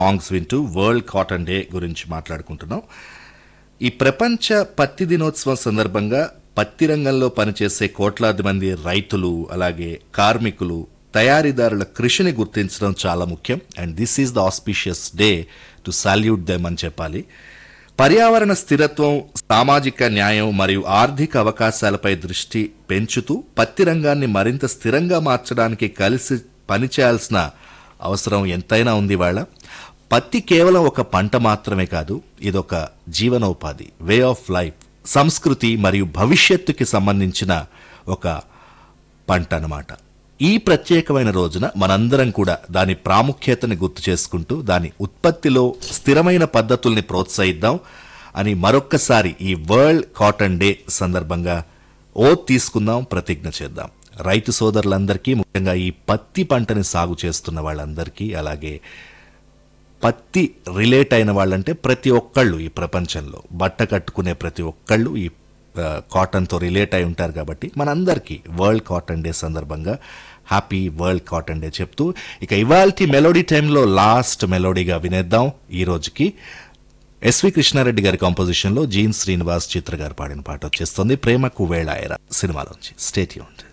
songs వింటూ world cotton day గురించి మాట్లాడుకుంటున్నాం ఈ ప్రపంచ పత్తి దినోత్సవం సందర్భంగా పత్తి రంగంలో పనిచేసే కోట్లాది మంది రైతులు అలాగే కార్మికులు తయారీదారుల కృషిని గుర్తించడం చాలా ముఖ్యం and this is the auspicious day to salute them అని చెప్పాలి పర్యావరణ స్థిరత్వం సామాజిక న్యాయం మరియు ఆర్థిక అవకాశాలపై దృష్టి పెంచుతూ పత్తి రంగాన్ని మరింత స్థిరంగా మార్చడానికి కలిసి పనిచేయాల్సిన అవసరం ఎంతైనా ఉంది వాళ్ళ పత్తి కేవలం ఒక పంట మాత్రమే కాదు ఇదొక జీవనోపాధి వే ఆఫ్ లైఫ్ సంస్కృతి మరియు భవిష్యత్తుకి సంబంధించిన ఒక పంట అన్నమాట ఈ ప్రత్యేకమైన రోజున మనందరం కూడా దాని ప్రాముఖ్యతని గుర్తు చేసుకుంటూ దాని ఉత్పత్తిలో స్థిరమైన పద్ధతుల్ని ప్రోత్సహిద్దాం అని మరొక్కసారి ఈ వరల్డ్ కాటన్ డే సందర్భంగా ఓత్ తీసుకుందాం ప్రతిజ్ఞ చేద్దాం రైతు సోదరులందరికీ ముఖ్యంగా ఈ పత్తి పంటని సాగు చేస్తున్న వాళ్ళందరికీ అలాగే పత్తి రిలేట్ అయిన వాళ్ళంటే ప్రతి ఒక్కళ్ళు ఈ ప్రపంచంలో బట్ట కట్టుకునే ప్రతి ఒక్కళ్ళు ఈ ఆ, కాటన్తో రిలేట్ అయి ఉంటారు కాబట్టి మనందరికీ వరల్డ్ కాటన్ డే సందర్భంగా హ్యాపీ వరల్డ్ కాటన్ డే చెప్తూ ఇక ఇవాల్టి మెలోడీ టైంలో లాస్ట్ మెలోడీగా వినేద్దాం ఈ రోజుకి ఎస్వి కృష్ణారెడ్డి గారి కాంపోజిషన్లో జీన్ శ్రీనివాస్ చిత్ర గారు పాడిన పాట వచ్చేస్తుంది ప్రేమకు వేళ సినిమాలోంచి స్టేట్ యూన్